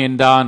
என்றான்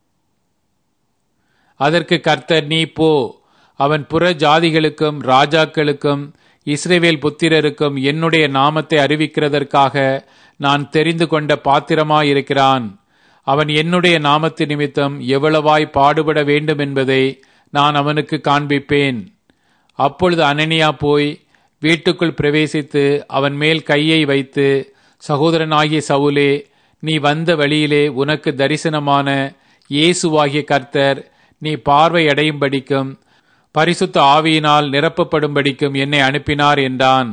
அதற்கு கர்த்தர் நீ போ அவன் புற ஜாதிகளுக்கும் ராஜாக்களுக்கும் இஸ்ரேவேல் புத்திரருக்கும் என்னுடைய நாமத்தை அறிவிக்கிறதற்காக நான் தெரிந்து கொண்ட பாத்திரமாயிருக்கிறான் அவன் என்னுடைய நாமத்து நிமித்தம் எவ்வளவாய் பாடுபட வேண்டும் என்பதை நான் அவனுக்கு காண்பிப்பேன் அப்பொழுது அனனியா போய் வீட்டுக்குள் பிரவேசித்து அவன் மேல் கையை வைத்து சகோதரனாகிய சவுலே நீ வந்த வழியிலே உனக்கு தரிசனமான இயேசுவாகிய கர்த்தர் நீ பார்வை அடையும்படிக்கும் பரிசுத்த ஆவியினால் நிரப்பப்படும்படிக்கும் என்னை அனுப்பினார் என்றான்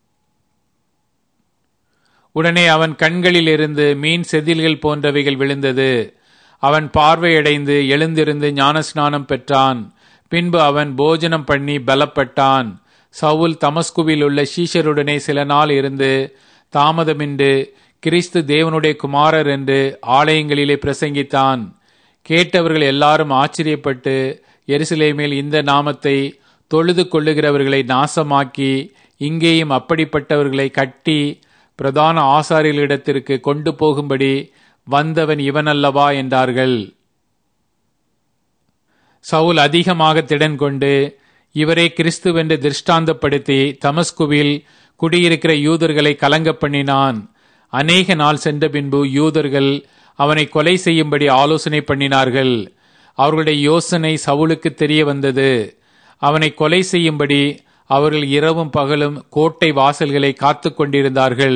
உடனே அவன் கண்களிலிருந்து மீன் செதில்கள் போன்றவைகள் விழுந்தது அவன் பார்வையடைந்து எழுந்திருந்து ஞானஸ்நானம் பெற்றான் பின்பு அவன் போஜனம் பண்ணி பலப்பட்டான் சவுல் தமஸ்குவில் உள்ள சீஷருடனே சில நாள் இருந்து தாமதமின்றி கிறிஸ்து தேவனுடைய குமாரர் என்று ஆலயங்களிலே பிரசங்கித்தான் கேட்டவர்கள் எல்லாரும் ஆச்சரியப்பட்டு எருசலேமில் இந்த நாமத்தை தொழுது கொள்ளுகிறவர்களை நாசமாக்கி இங்கேயும் அப்படிப்பட்டவர்களை கட்டி பிரதான ஆசாரியர்களிடத்திற்கு கொண்டு போகும்படி வந்தவன் இவனல்லவா என்றார்கள் சவுல் அதிகமாக திடன் கொண்டு இவரே கிறிஸ்துவென்று திருஷ்டாந்தப்படுத்தி தமஸ்குவில் குடியிருக்கிற யூதர்களை கலங்க பண்ணினான் அநேக நாள் சென்ற பின்பு யூதர்கள் அவனை கொலை செய்யும்படி ஆலோசனை பண்ணினார்கள் அவர்களுடைய யோசனை சவுலுக்கு தெரிய வந்தது அவனை கொலை செய்யும்படி அவர்கள் இரவும் பகலும் கோட்டை வாசல்களை காத்து கொண்டிருந்தார்கள்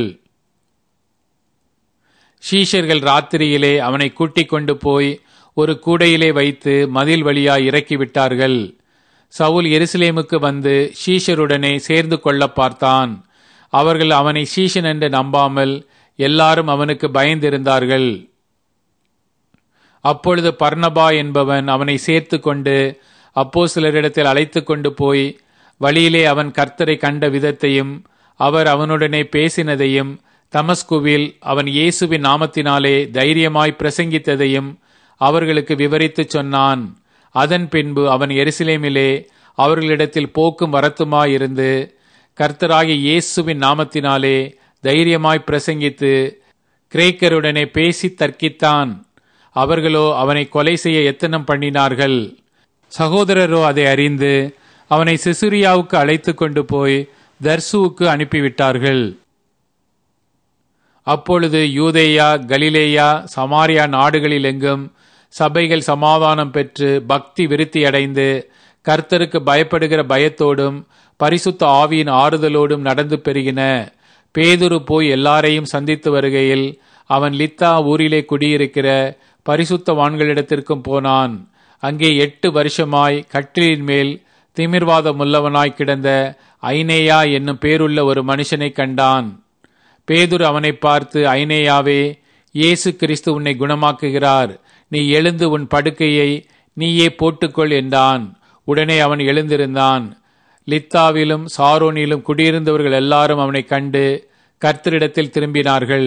ஷீஷர்கள் ராத்திரியிலே அவனை கூட்டிக் கொண்டு போய் ஒரு கூடையிலே வைத்து மதில் வழியாய் இறக்கிவிட்டார்கள் சவுல் எருசலேமுக்கு வந்து ஷீஷருடனே சேர்ந்து கொள்ள பார்த்தான் அவர்கள் அவனை ஷீஷன் என்று நம்பாமல் எல்லாரும் அவனுக்கு பயந்திருந்தார்கள் அப்பொழுது பர்ணபா என்பவன் அவனை சேர்த்து கொண்டு அப்போ சிலரிடத்தில் அழைத்து கொண்டு போய் வழியிலே அவன் கர்த்தரை கண்ட விதத்தையும் அவர் அவனுடனே பேசினதையும் தமஸ்குவில் அவன் இயேசுவின் நாமத்தினாலே தைரியமாய் பிரசங்கித்ததையும் அவர்களுக்கு விவரித்துச் சொன்னான் அதன் பின்பு அவன் எருசலேமிலே அவர்களிடத்தில் போக்கும் வரத்துமாயிருந்து கர்த்தராகிய இயேசுவின் நாமத்தினாலே தைரியமாய் பிரசங்கித்து கிரேக்கருடனே பேசி தர்க்கித்தான் அவர்களோ அவனை கொலை செய்ய எத்தனம் பண்ணினார்கள் சகோதரரோ அதை அறிந்து அவனை சிசுரியாவுக்கு அழைத்து கொண்டு போய் தர்சுவுக்கு அனுப்பிவிட்டார்கள் அப்பொழுது யூதேயா கலிலேயா சமாரியா நாடுகளில் எங்கும் சபைகள் சமாதானம் பெற்று பக்தி விருத்தியடைந்து கர்த்தருக்கு பயப்படுகிற பயத்தோடும் பரிசுத்த ஆவியின் ஆறுதலோடும் நடந்து பெருகின பேதுரு போய் எல்லாரையும் சந்தித்து வருகையில் அவன் லித்தா ஊரிலே குடியிருக்கிற பரிசுத்தவான்களிடத்திற்கும் போனான் அங்கே எட்டு வருஷமாய் கட்டிலின் மேல் திமிர்வாதம் உள்ளவனாய் கிடந்த ஐனேயா என்னும் பேருள்ள ஒரு மனுஷனை கண்டான் பேதுரு அவனை பார்த்து ஐனேயாவே இயேசு கிறிஸ்து உன்னை குணமாக்குகிறார் நீ எழுந்து உன் படுக்கையை நீயே போட்டுக்கொள் என்றான் உடனே அவன் எழுந்திருந்தான் லித்தாவிலும் சாரோனிலும் குடியிருந்தவர்கள் எல்லாரும் அவனை கண்டு கர்த்தரிடத்தில் திரும்பினார்கள்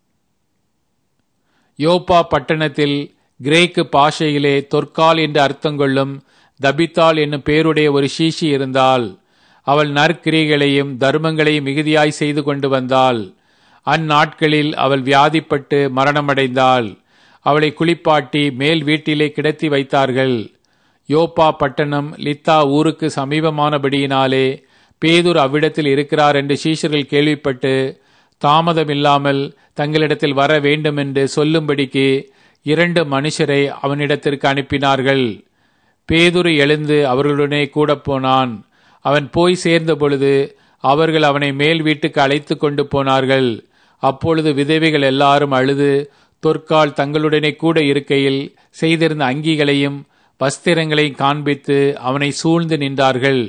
யோப்பா பட்டணத்தில் கிரேக்கு பாஷையிலே தொற்கால் என்று அர்த்தங்கொள்ளும் தபித்தாள் என்னும் பேருடைய ஒரு சீஷி இருந்தாள் அவள் நற்கிரிகளையும் தர்மங்களையும் மிகுதியாய் செய்து கொண்டு வந்தாள் அந்நாட்களில் அவள் வியாதிப்பட்டு மரணமடைந்தாள் அவளை குளிப்பாட்டி மேல் வீட்டிலே கிடத்தி வைத்தார்கள் யோப்பா பட்டணம் லித்தா ஊருக்கு சமீபமானபடியினாலே பேதுர் அவ்விடத்தில் இருக்கிறார் என்று சீஷர்கள் கேள்விப்பட்டு தாமதமில்லாமல் தங்களிடத்தில் வர வேண்டுமென்று சொல்லும்படிக்கு இரண்டு மனுஷரை அவனிடத்திற்கு அனுப்பினார்கள் பேதுரு எழுந்து அவர்களுடனே கூட போனான் அவன் போய் சேர்ந்த பொழுது அவர்கள் அவனை மேல் வீட்டுக்கு அழைத்து கொண்டு போனார்கள் அப்பொழுது விதவைகள் எல்லாரும் அழுது தொற்கால் தங்களுடனே கூட இருக்கையில் செய்திருந்த அங்கிகளையும் வஸ்திரங்களையும் காண்பித்து அவனை சூழ்ந்து நின்றார்கள்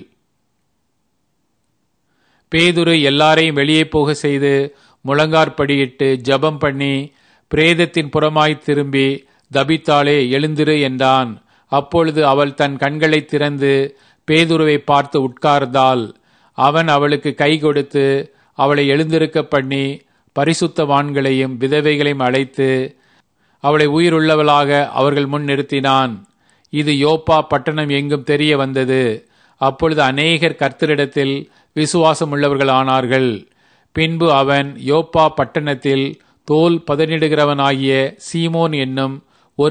பேதுரு எல்லாரையும் வெளியே போக செய்து முழங்கார்படியிட்டு ஜபம் பண்ணி பிரேதத்தின் புறமாய் திரும்பி தபித்தாளே எழுந்திரு என்றான் அப்பொழுது அவள் தன் கண்களை திறந்து பேதுருவை பார்த்து உட்கார்ந்தாள் அவன் அவளுக்கு கை கொடுத்து அவளை எழுந்திருக்க பண்ணி பரிசுத்தவான்களையும் விதவைகளையும் அழைத்து அவளை உயிருள்ளவளாக அவர்கள் முன் நிறுத்தினான் இது யோப்பா பட்டணம் எங்கும் தெரிய வந்தது அப்பொழுது அநேகர் கர்த்தரிடத்தில் விசுவாசம் உள்ளவர்களானார்கள் பின்பு அவன் யோப்பா பட்டணத்தில் தோல் பதனிடுகிறவனாகிய சீமோன் என்னும்